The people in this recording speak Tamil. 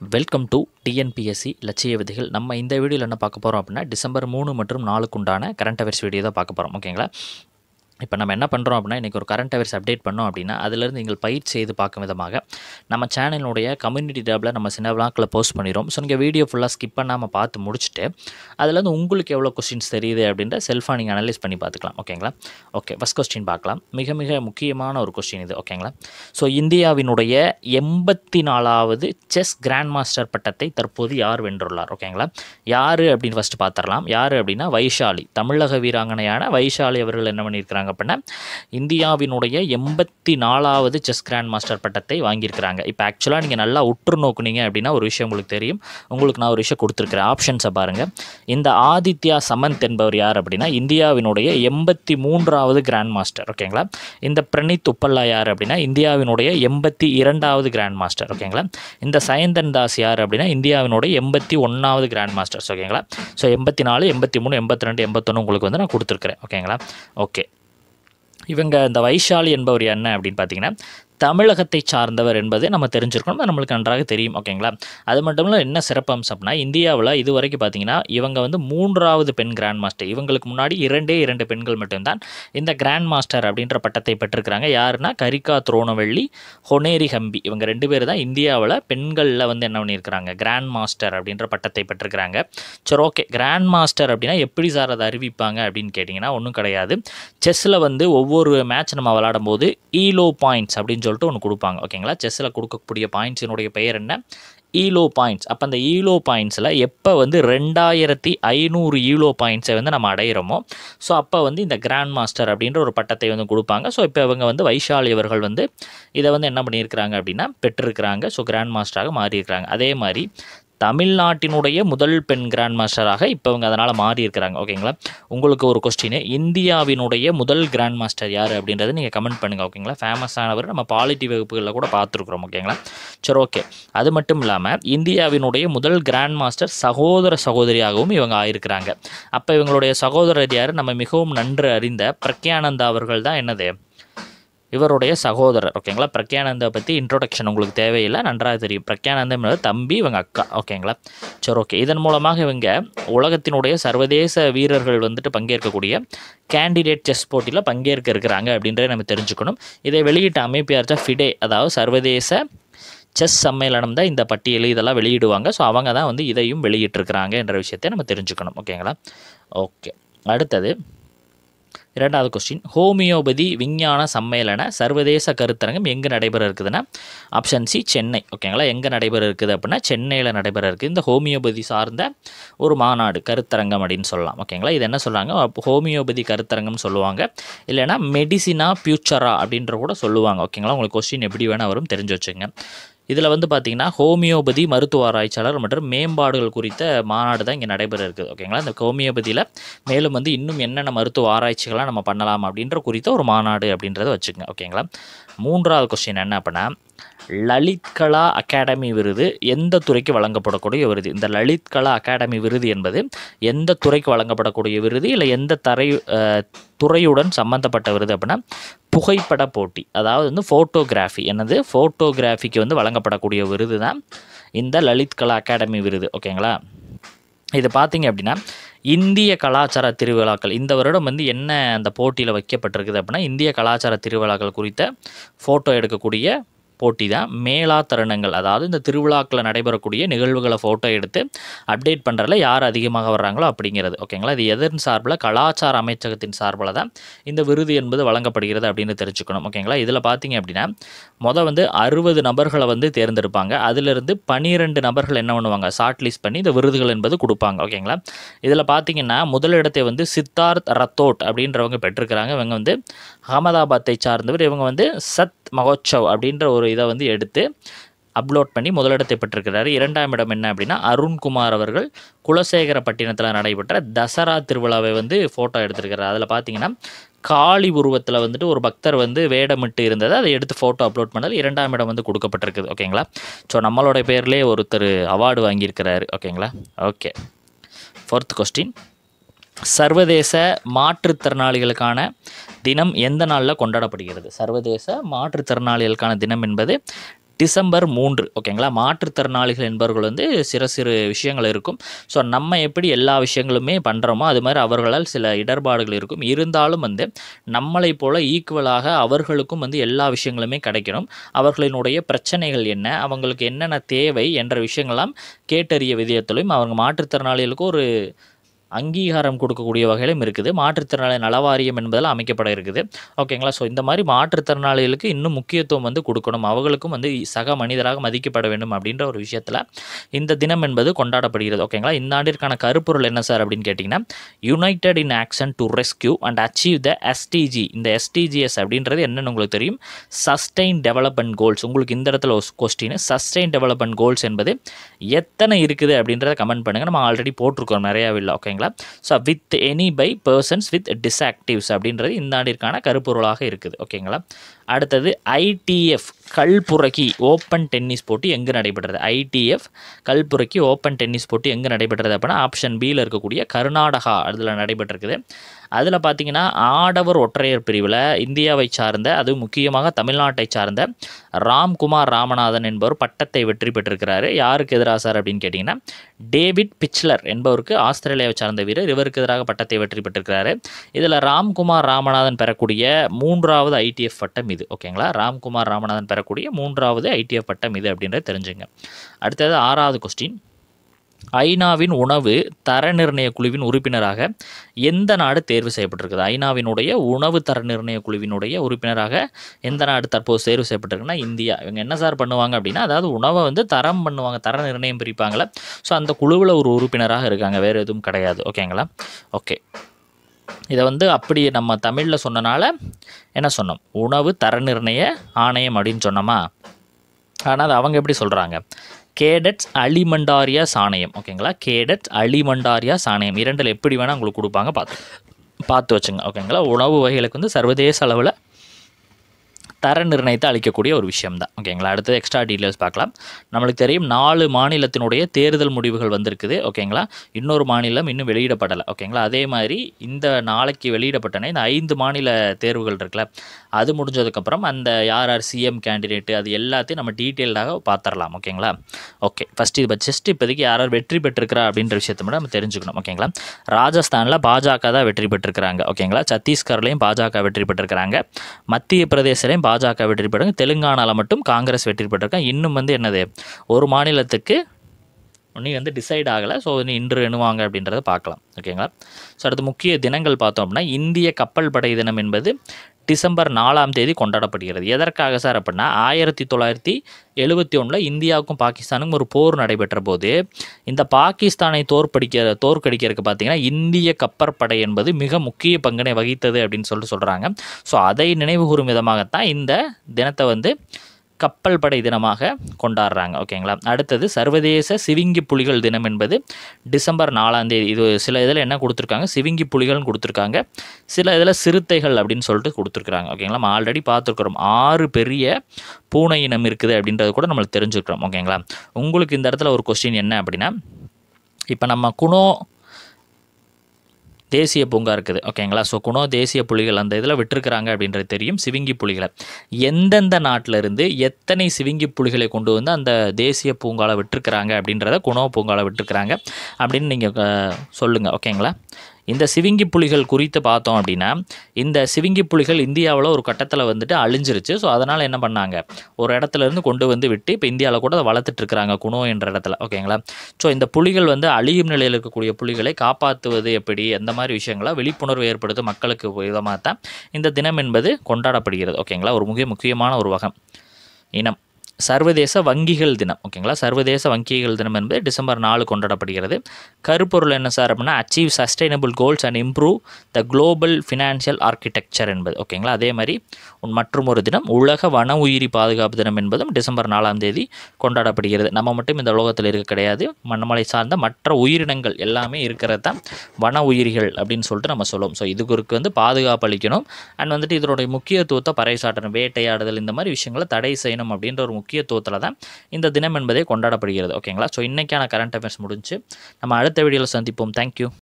வெல்கம் டு டிஎன்பிஎஸ்சி லட்சிய விதிகள் நம்ம இந்த வீடியோவில் என்ன பார்க்க போகிறோம் அப்படின்னா டிசம்பர் மூணு மற்றும் நாலுக்கு உண்டான கரண்ட் அஃபேர்ஸ் வீடியோ தான் பார்க்க போகிறோம் ஓகேங்களா இப்போ நம்ம என்ன பண்ணுறோம் அப்படின்னா இன்றைக்கி ஒரு கரண்ட் அஃபேர்ஸ் அப்டேட் பண்ணோம் அப்படின்னா அதிலிருந்து நீங்கள் பயிற்சி செய்து பார்க்கும் விதமாக நம்ம சேனலினுடைய கம்யூனிட்டி டேப்பில் நம்ம சின்ன விளாக்கில் போஸ்ட் பண்ணிடுறோம் ஸோ நீங்கள் வீடியோ ஃபுல்லாக ஸ்கிப் பண்ணாமல் பார்த்து முடிச்சுட்டு அதுலேருந்து உங்களுக்கு எவ்வளோ கொஸ்டின்ஸ் தெரியுது அப்படின்ற செல்ஃபாக நீங்கள் அனலைஸ் பண்ணி பார்த்துக்கலாம் ஓகேங்களா ஓகே ஃபஸ்ட் கொஸ்டின் பார்க்கலாம் மிக மிக முக்கியமான ஒரு கொஸ்டின் இது ஓகேங்களா ஸோ இந்தியாவினுடைய எண்பத்தி நாலாவது செஸ் கிராண்ட் மாஸ்டர் பட்டத்தை தற்போது யார் வென்றுள்ளார் ஓகேங்களா யார் அப்படின்னு ஃபஸ்ட்டு பார்த்துடலாம் யார் அப்படின்னா வைஷாலி தமிழக வீராங்கனையான வைஷாலி அவர்கள் என்ன பண்ணியிருக்கிறாங்க அப்படின்னா இந்தியாவினுடைய எண்பத்தி நாலாவது செஸ் கிராண்ட் மாஸ்டர் பட்டத்தை வாங்கியிருக்கிறாங்க இப்போ ஆக்சுவலாக நீங்கள் நல்லா உற்று நோக்குனீங்க அப்படின்னா ஒரு விஷயம் உங்களுக்கு தெரியும் உங்களுக்கு நான் ஒரு விஷயம் கொடுத்துருக்குறேன் ஆப்ஷன்ஸை பாருங்கள் இந்த ஆதித்யா சமந்த் என்பவர் யார் அப்படின்னா இந்தியாவினுடைய எண்பத்தி மூன்றாவது கிராண்ட் மாஸ்டர் ஓகேங்களா இந்த பிரணீத் உப்பல்லா யார் அப்படின்னா இந்தியாவினுடைய எண்பத்தி இரண்டாவது கிராண்ட் மாஸ்டர் ஓகேங்களா இந்த சயந்தன் தாஸ் யார் அப்படின்னா இந்தியாவினுடைய எண்பத்தி ஒன்றாவது கிராண்ட் மாஸ்டர்ஸ் ஓகேங்களா ஸோ எண்பத்தி நாலு எண்பத்தி மூணு எண்பத்தி ரெண்டு எண்பத்தொன்று உங்களுக்கு வந்து நான் கொடுத்துருக்குறேன் ஓகேங்களா ஓகே இவங்க இந்த வைஷாலி என்பவர் என்ன அப்படின்னு பார்த்தீங்கன்னா தமிழகத்தை சார்ந்தவர் என்பது நம்ம தெரிஞ்சிருக்கணும் அது நம்மளுக்கு நன்றாக தெரியும் ஓகேங்களா அது மட்டும் இல்லை என்ன சிறப்பம்சம் அப்படின்னா இந்தியாவில் இது வரைக்கும் பார்த்தீங்கன்னா இவங்க வந்து மூன்றாவது பெண் கிராண்ட் மாஸ்டர் இவங்களுக்கு முன்னாடி இரண்டே இரண்டு பெண்கள் மட்டும்தான் இந்த கிராண்ட் மாஸ்டர் அப்படின்ற பட்டத்தை பெற்றிருக்கிறாங்க யாருன்னா கரிகா துரோணவள்ளி ஹொனேரி ஹம்பி இவங்க ரெண்டு பேர் தான் இந்தியாவில் பெண்களில் வந்து என்ன பண்ணியிருக்கிறாங்க கிராண்ட் மாஸ்டர் அப்படின்ற பட்டத்தை பெற்றிருக்கிறாங்க சரி ஓகே கிராண்ட் மாஸ்டர் அப்படின்னா எப்படி சார் அதை அறிவிப்பாங்க அப்படின்னு கேட்டிங்கன்னா ஒன்றும் கிடையாது செஸ்ஸில் வந்து ஒவ்வொரு மேட்ச் நம்ம விளாடும் போது ஈலோ பாயிண்ட்ஸ் அப்படின்னு சொல்லிட்டு ஒன்று கொடுப்பாங்க ஓகேங்களா செஸ்ஸில் கொடுக்கக்கூடிய பாயிண்ட்ஸினுடைய பெயர் என்ன ஈலோ பாயிண்ட்ஸ் அப்போ அந்த ஈலோ பாயிண்ட்ஸில் எப்போ வந்து ரெண்டாயிரத்தி ஐநூறு ஈலோ பாயிண்ட்ஸை வந்து நம்ம அடையிறோமோ ஸோ அப்போ வந்து இந்த கிராண்ட் மாஸ்டர் அப்படின்ற ஒரு பட்டத்தை வந்து கொடுப்பாங்க ஸோ இப்போ இவங்க வந்து வைஷாலி அவர்கள் வந்து இதை வந்து என்ன பண்ணியிருக்கிறாங்க அப்படின்னா பெற்றிருக்கிறாங்க ஸோ கிராண்ட் மாஸ்டராக மாறியிருக்கிறாங்க அதே மாதிரி தமிழ்நாட்டினுடைய முதல் பெண் கிராண்ட் மாஸ்டராக இப்போ இவங்க அதனால் மாறி இருக்கிறாங்க ஓகேங்களா உங்களுக்கு ஒரு கொஸ்டின் இந்தியாவினுடைய முதல் கிராண்ட் மாஸ்டர் யார் அப்படின்றத நீங்கள் கமெண்ட் பண்ணுங்கள் ஓகேங்களா ஃபேமஸானவர் நம்ம பாலிட்டி வகுப்புகளில் கூட பார்த்துருக்குறோம் ஓகேங்களா சரி ஓகே அது மட்டும் இல்லாமல் இந்தியாவினுடைய முதல் கிராண்ட் மாஸ்டர் சகோதர சகோதரியாகவும் இவங்க ஆயிருக்கிறாங்க அப்போ இவங்களுடைய சகோதரர் யார் நம்ம மிகவும் நன்று அறிந்த பிரக்யானந்தா அவர்கள் தான் என்னது இவருடைய சகோதரர் ஓகேங்களா பிரக்யானந்தா பற்றி இன்ட்ரோடக்ஷன் உங்களுக்கு தேவையில்லை நன்றாக தெரியும் பிரக்யானந்தம் என்பது தம்பி இவங்க அக்கா ஓகேங்களா சரி ஓகே இதன் மூலமாக இவங்க உலகத்தினுடைய சர்வதேச வீரர்கள் வந்துட்டு பங்கேற்கக்கூடிய கேண்டிடேட் செஸ் போட்டியில் பங்கேற்க இருக்கிறாங்க அப்படின்றத நம்ம தெரிஞ்சுக்கணும் இதை வெளியிட்ட அமைப்பு யார்ச்சா ஃபிடே அதாவது சர்வதேச செஸ் சம்மேளனம் தான் இந்த பட்டியல் இதெல்லாம் வெளியிடுவாங்க ஸோ அவங்க தான் வந்து இதையும் வெளியிட்டிருக்கிறாங்க என்ற விஷயத்தை நம்ம தெரிஞ்சுக்கணும் ஓகேங்களா ஓகே அடுத்தது இரண்டாவது கொஸ்டின் ஹோமியோபதி விஞ்ஞான சம்மேளன சர்வதேச கருத்தரங்கம் எங்கே நடைபெற இருக்குதுன்னா ஆப்ஷன் சி சென்னை ஓகேங்களா எங்கே நடைபெற இருக்குது அப்படின்னா சென்னையில் நடைபெற இருக்குது இந்த ஹோமியோபதி சார்ந்த ஒரு மாநாடு கருத்தரங்கம் அப்படின்னு சொல்லலாம் ஓகேங்களா இது என்ன சொல்கிறாங்க ஹோமியோபதி கருத்தரங்கம்னு சொல்லுவாங்க இல்லைன்னா மெடிசினா ஃபியூச்சரா அப்படின்ற கூட சொல்லுவாங்க ஓகேங்களா உங்களுக்கு கொஸ்டின் எப்படி வேணால் வரும் தெரிஞ்சு வச்சுங்க இதில் வந்து பார்த்திங்கன்னா ஹோமியோபதி மருத்துவ ஆராய்ச்சியாளர் மற்றும் மேம்பாடுகள் குறித்த மாநாடு தான் இங்கே நடைபெற இருக்குது ஓகேங்களா இந்த ஹோமியோபதியில் மேலும் வந்து இன்னும் என்னென்ன மருத்துவ ஆராய்ச்சிகள்லாம் நம்ம பண்ணலாம் அப்படின்ற குறித்த ஒரு மாநாடு அப்படின்றத வச்சுக்கோங்க ஓகேங்களா மூன்றாவது கொஸ்டின் என்ன அப்படின்னா லலித் கலா அகாடமி விருது எந்த துறைக்கு வழங்கப்படக்கூடிய விருது இந்த லலித் கலா அகாடமி விருது என்பது எந்த துறைக்கு வழங்கப்படக்கூடிய விருது இல்லை எந்த தரை துறையுடன் சம்மந்தப்பட்ட விருது அப்படின்னா புகைப்பட போட்டி அதாவது வந்து ஃபோட்டோகிராஃபி என்னது ஃபோட்டோகிராஃபிக்கு வந்து வழங்கப்படக்கூடிய விருது தான் இந்த லலித் கலா அகாடமி விருது ஓகேங்களா இது பார்த்தீங்க அப்படின்னா இந்திய கலாச்சார திருவிழாக்கள் இந்த வருடம் வந்து என்ன அந்த போட்டியில் வைக்கப்பட்டிருக்குது அப்படின்னா இந்திய கலாச்சார திருவிழாக்கள் குறித்த ஃபோட்டோ எடுக்கக்கூடிய போட்டி தான் மேலா தருணங்கள் அதாவது இந்த திருவிழாக்களில் நடைபெறக்கூடிய நிகழ்வுகளை ஃபோட்டோ எடுத்து அப்டேட் பண்ணுறதுல யார் அதிகமாக வர்றாங்களோ அப்படிங்கிறது ஓகேங்களா இது எதன் சார்பில் கலாச்சார அமைச்சகத்தின் சார்பில் தான் இந்த விருது என்பது வழங்கப்படுகிறது அப்படின்னு தெரிஞ்சுக்கணும் ஓகேங்களா இதில் பார்த்தீங்க அப்படின்னா மொதல் வந்து அறுபது நபர்களை வந்து தேர்ந்தெடுப்பாங்க அதிலிருந்து பன்னிரெண்டு நபர்கள் என்ன பண்ணுவாங்க ஷார்ட் லிஸ்ட் பண்ணி இந்த விருதுகள் என்பது கொடுப்பாங்க ஓகேங்களா இதில் பார்த்தீங்கன்னா முதலிடத்தை வந்து சித்தார்த் ரத்தோட் அப்படின்றவங்க பெற்றிருக்கிறாங்க இவங்க வந்து அகமதாபாத்தை சார்ந்தவர் இவங்க வந்து சத் மகோத்சவ் அப்படின்ற ஒரு இதை வந்து எடுத்து அப்லோட் பண்ணி முதலிடத்தை பெற்றிருக்கிறாரு இரண்டாம் இடம் என்ன அப்படின்னா அருண்குமார் அவர்கள் குலசேகரப்பட்டினத்தில் நடைபெற்ற தசரா திருவிழாவை வந்து ஃபோட்டோ எடுத்திருக்கிறார் அதில் பார்த்தீங்கன்னா காளி உருவத்தில் வந்துட்டு ஒரு பக்தர் வந்து வேடமிட்டு இருந்தது அதை எடுத்து ஃபோட்டோ அப்லோட் பண்ணது இரண்டாம் இடம் வந்து கொடுக்கப்பட்டிருக்குது ஓகேங்களா ஸோ நம்மளோட பேர்லேயே ஒருத்தர் அவார்டு வாங்கியிருக்கிறாரு ஓகேங்களா ஓகே ஃபோர்த் கொஸ்டின் சர்வதேச மாற்றுத்திறனாளிகளுக்கான தினம் எந்த நாளில் கொண்டாடப்படுகிறது சர்வதேச மாற்றுத்திறனாளிகளுக்கான தினம் என்பது டிசம்பர் மூன்று ஓகேங்களா மாற்றுத்திறனாளிகள் என்பவர்கள் வந்து சிறு சிறு விஷயங்கள் இருக்கும் ஸோ நம்ம எப்படி எல்லா விஷயங்களுமே பண்ணுறோமோ அது மாதிரி அவர்களால் சில இடர்பாடுகள் இருக்கும் இருந்தாலும் வந்து நம்மளைப் போல ஈக்குவலாக அவர்களுக்கும் வந்து எல்லா விஷயங்களுமே கிடைக்கணும் அவர்களினுடைய பிரச்சனைகள் என்ன அவங்களுக்கு என்னென்ன தேவை என்ற விஷயங்கள்லாம் கேட்டறிய விதத்திலும் அவங்க மாற்றுத்திறனாளிகளுக்கு ஒரு அங்கீகாரம் கொடுக்கக்கூடிய வகையிலும் இருக்குது மாற்றுத்திறனாளி நலவாரியம் என்பதில் அமைக்கப்பட இருக்குது ஓகேங்களா ஸோ இந்த மாதிரி மாற்றுத்திறனாளிகளுக்கு இன்னும் முக்கியத்துவம் வந்து கொடுக்கணும் அவர்களுக்கும் வந்து சக மனிதராக மதிக்கப்பட வேண்டும் அப்படின்ற ஒரு விஷயத்தில் இந்த தினம் என்பது கொண்டாடப்படுகிறது ஓகேங்களா இந்த ஆண்டிற்கான கருப்பொருள் என்ன சார் அப்படின்னு கேட்டிங்கன்னா united in action to rescue and achieve the SDG இந்த எஸ்டிஜிஎஸ் அப்படின்றது என்னென்னு உங்களுக்கு தெரியும் சஸ்டெயின் டெவலப்மெண்ட் கோல்ஸ் உங்களுக்கு இந்த இடத்துல ஒரு கொஸ்டின் சஸ்டெயின் டெவலப்மெண்ட் கோல்ஸ் என்பது எத்தனை இருக்குது அப்படின்றத கமெண்ட் பண்ணுங்கள் நம்ம ஆல்ரெடி போட்டிருக்கோம் நிறையாவே இல்லை ஓகேங்களா so with any by persons with disactives அப்படின்றது இந்த ஆண்டிற்கான கருப்பொருளாக இருக்குது ஓகேங்களா அடுத்தது ஐடிஎஃப் கல்புரகி ஓப்பன் டென்னிஸ் போட்டி எங்கே நடைபெற்றது ஐடிஎஃப் கல்புரகி ஓப்பன் டென்னிஸ் போட்டி எங்கே நடைபெற்றது அப்படின்னா ஆப்ஷன் பியில் இருக்கக்கூடிய கர்நாடகா அதில் நடைபெற்றிருக்குது அதில் பார்த்தீங்கன்னா ஆடவர் ஒற்றையர் பிரிவில் இந்தியாவை சார்ந்த அது முக்கியமாக தமிழ்நாட்டை சார்ந்த ராம்குமார் ராமநாதன் என்பவர் பட்டத்தை வெற்றி பெற்றிருக்கிறாரு யாருக்கு எதிராக சார் அப்படின்னு கேட்டிங்கன்னா டேவிட் பிச்லர் என்பவருக்கு ஆஸ்திரேலியாவை சார்ந்த வீரர் இவருக்கு எதிராக பட்டத்தை வெற்றி பெற்றிருக்கிறாரு இதில் ராம்குமார் ராமநாதன் பெறக்கூடிய மூன்றாவது ஐடிஎஃப் பட்டம் இது ஓகேங்களா ராம்குமார் ராமநாதன் பெறக்கூடிய மூன்றாவது ஐடிஎஃப் பட்டம் இது அப்படின்றத தெரிஞ்சுங்க அடுத்தது ஆறாவது கொஸ்டின் ஐநாவின் உணவு தர நிர்ணய குழுவின் உறுப்பினராக எந்த நாடு தேர்வு செய்யப்பட்டிருக்குது ஐநாவினுடைய உணவு தர நிர்ணய குழுவினுடைய உறுப்பினராக எந்த நாடு தற்போது தேர்வு செய்யப்பட்டிருக்குன்னா இந்தியா இவங்க என்ன சார் பண்ணுவாங்க அப்படின்னா அதாவது உணவை வந்து தரம் பண்ணுவாங்க தர நிர்ணயம் பிரிப்பாங்களே ஸோ அந்த குழுவில் ஒரு உறுப்பினராக இருக்காங்க வேறு எதுவும் கிடையாது ஓகேங்களா ஓகே இதை வந்து அப்படி நம்ம தமிழில் சொன்னனால என்ன சொன்னோம் உணவு தர நிர்ணய ஆணையம் அப்படின்னு சொன்னோமா ஆனால் அது அவங்க எப்படி சொல்கிறாங்க கேடட்ஸ் அலிமண்டாரியா சாணையம் ஓகேங்களா கேடட்ஸ் அலிமண்டாரியா சாணையம் இரண்டில் எப்படி வேணால் உங்களுக்கு கொடுப்பாங்க பார்த்து பார்த்து வச்சுங்க ஓகேங்களா உணவு வகைகளுக்கு வந்து சர்வதேச அளவில் தர நிர்ணயத்தை அளிக்கக்கூடிய ஒரு விஷயம் தான் ஓகேங்களா அடுத்தது எக்ஸ்ட்ரா டீட்டெயில்ஸ் பார்க்கலாம் நம்மளுக்கு தெரியும் நாலு மாநிலத்தினுடைய தேர்தல் முடிவுகள் வந்திருக்குது ஓகேங்களா இன்னொரு மாநிலம் இன்னும் வெளியிடப்படலை ஓகேங்களா அதே மாதிரி இந்த நாளைக்கு வெளியிடப்பட்டன இந்த ஐந்து மாநில தேர்வுகள் இருக்குல்ல அது முடிஞ்சதுக்கப்புறம் அந்த யார் யார் சிஎம் கேண்டிடேட்டு அது எல்லாத்தையும் நம்ம டீட்டெயில்டாக பார்த்துடலாம் ஓகேங்களா ஓகே ஃபஸ்ட் இது ஜஸ்ட் இப்போதைக்கு யார் யார் வெற்றி பெற்றிருக்கிறா அப்படின்ற விஷயத்தை மட்டும் நம்ம தெரிஞ்சுக்கணும் ஓகேங்களா ராஜஸ்தானில் பாஜக தான் வெற்றி பெற்றிருக்கிறாங்க ஓகேங்களா சத்தீஸ்கர்லேயும் பாஜக வெற்றி பெற்றிருக்கிறாங்க மத்திய பிரதேசலையும் பாஜக வெற்றி பெற்றாங்க தெலுங்கானாவில் மட்டும் காங்கிரஸ் வெற்றி பெற்றிருக்காங்க இன்னும் வந்து என்னது ஒரு மாநிலத்துக்கு இன்னும் வந்து டிசைட் ஆகலை ஸோ இன்னும் இன்று எண்ணுவாங்க அப்படின்றத பார்க்கலாம் ஓகேங்களா ஸோ அடுத்து முக்கிய தினங்கள் பார்த்தோம் அப்படின்னா இந்திய கப்பல் படை தினம் என்பது டிசம்பர் நாலாம் தேதி கொண்டாடப்படுகிறது எதற்காக சார் அப்படின்னா ஆயிரத்தி தொள்ளாயிரத்தி எழுபத்தி ஒன்றில் இந்தியாவுக்கும் பாகிஸ்தானுக்கும் ஒரு போர் நடைபெற்ற போது இந்த பாகிஸ்தானை தோற்கடிக்க தோற்கடிக்கிறதுக்கு பார்த்தீங்கன்னா இந்திய கப்பற்படை என்பது மிக முக்கிய பங்கினை வகித்தது அப்படின்னு சொல்லிட்டு சொல்கிறாங்க ஸோ அதை நினைவுகூரும் விதமாகத்தான் இந்த தினத்தை வந்து கப்பல் படை தினமாக கொண்டாடுறாங்க ஓகேங்களா அடுத்தது சர்வதேச சிவிங்கி புலிகள் தினம் என்பது டிசம்பர் நாலாம் தேதி இது சில இதில் என்ன கொடுத்துருக்காங்க சிவிங்கி புலிகள்னு கொடுத்துருக்காங்க சில இதில் சிறுத்தைகள் அப்படின்னு சொல்லிட்டு கொடுத்துருக்குறாங்க ஓகேங்களா நம்ம ஆல்ரெடி பார்த்துருக்குறோம் ஆறு பெரிய பூனை இனம் இருக்குது அப்படின்றது கூட நம்மளுக்கு தெரிஞ்சுக்கிறோம் ஓகேங்களா உங்களுக்கு இந்த இடத்துல ஒரு கொஸ்டின் என்ன அப்படின்னா இப்போ நம்ம குணோ தேசிய பூங்கா இருக்குது ஓகேங்களா ஸோ குணோ தேசிய புலிகள் அந்த இதில் விட்டுருக்குறாங்க அப்படின்றது தெரியும் சிவிங்கி புலிகளை எந்தெந்த நாட்டில் இருந்து எத்தனை சிவிங்கி புலிகளை கொண்டு வந்து அந்த தேசிய பூங்காவில் விட்டுருக்குறாங்க அப்படின்றத குணோ பூங்காவில் விட்டுருக்குறாங்க அப்படின்னு நீங்கள் சொல்லுங்கள் ஓகேங்களா இந்த சிவிங்கி புலிகள் குறித்து பார்த்தோம் அப்படின்னா இந்த சிவிங்கி புலிகள் இந்தியாவில் ஒரு கட்டத்தில் வந்துட்டு அழிஞ்சிருச்சு ஸோ அதனால் என்ன பண்ணாங்க ஒரு இடத்துல இருந்து கொண்டு வந்து விட்டு இப்போ இந்தியாவில் கூட அதை வளர்த்துட்டு இருக்கிறாங்க குணோ என்ற இடத்துல ஓகேங்களா ஸோ இந்த புலிகள் வந்து அழியும் நிலையில் இருக்கக்கூடிய புலிகளை காப்பாற்றுவது எப்படி அந்த மாதிரி விஷயங்களை விழிப்புணர்வு ஏற்படுத்தும் மக்களுக்கு விதமாக தான் இந்த தினம் என்பது கொண்டாடப்படுகிறது ஓகேங்களா ஒரு மிக முக்கியமான ஒரு வகம் இனம் சர்வதேச வங்கிகள் தினம் ஓகேங்களா சர்வதேச வங்கிகள் தினம் என்பது டிசம்பர் நாலு கொண்டாடப்படுகிறது கருப்பொருள் என்ன சார் அப்படின்னா achieve sustainable goals and improve the global financial architecture என்பது ஓகேங்களா அதே மாதிரி மற்றும் ஒரு தினம் உலக வன உயிரி பாதுகாப்பு தினம் என்பதும் டிசம்பர் நாலாம் தேதி கொண்டாடப்படுகிறது நம்ம மட்டும் இந்த உலகத்தில் இருக்க கிடையாது மண்ணமலை சார்ந்த மற்ற உயிரினங்கள் எல்லாமே இருக்கிறது தான் வன உயிரிகள் அப்படின்னு சொல்லிட்டு நம்ம சொல்லுவோம் ஸோ இதுக்கு வந்து பாதுகாப்பு அளிக்கணும் அண்ட் வந்துட்டு இதனுடைய முக்கியத்துவத்தை பறைசாட்டணும் வேட்டையாடுதல் இந்த மாதிரி விஷயங்களை தடை செய்யணும் அப்படின்ற ஒரு முக்கியத்துவத்தில் தான் இந்த தினம் என்பதே கொண்டாடப்படுகிறது ஓகேங்களா ஸோ இன்றைக்கான கரண்ட் அஃபேர்ஸ் முடிஞ்சு நம்ம அடுத்த வீடியோவில் சந்திப்போம் தேங்க்யூ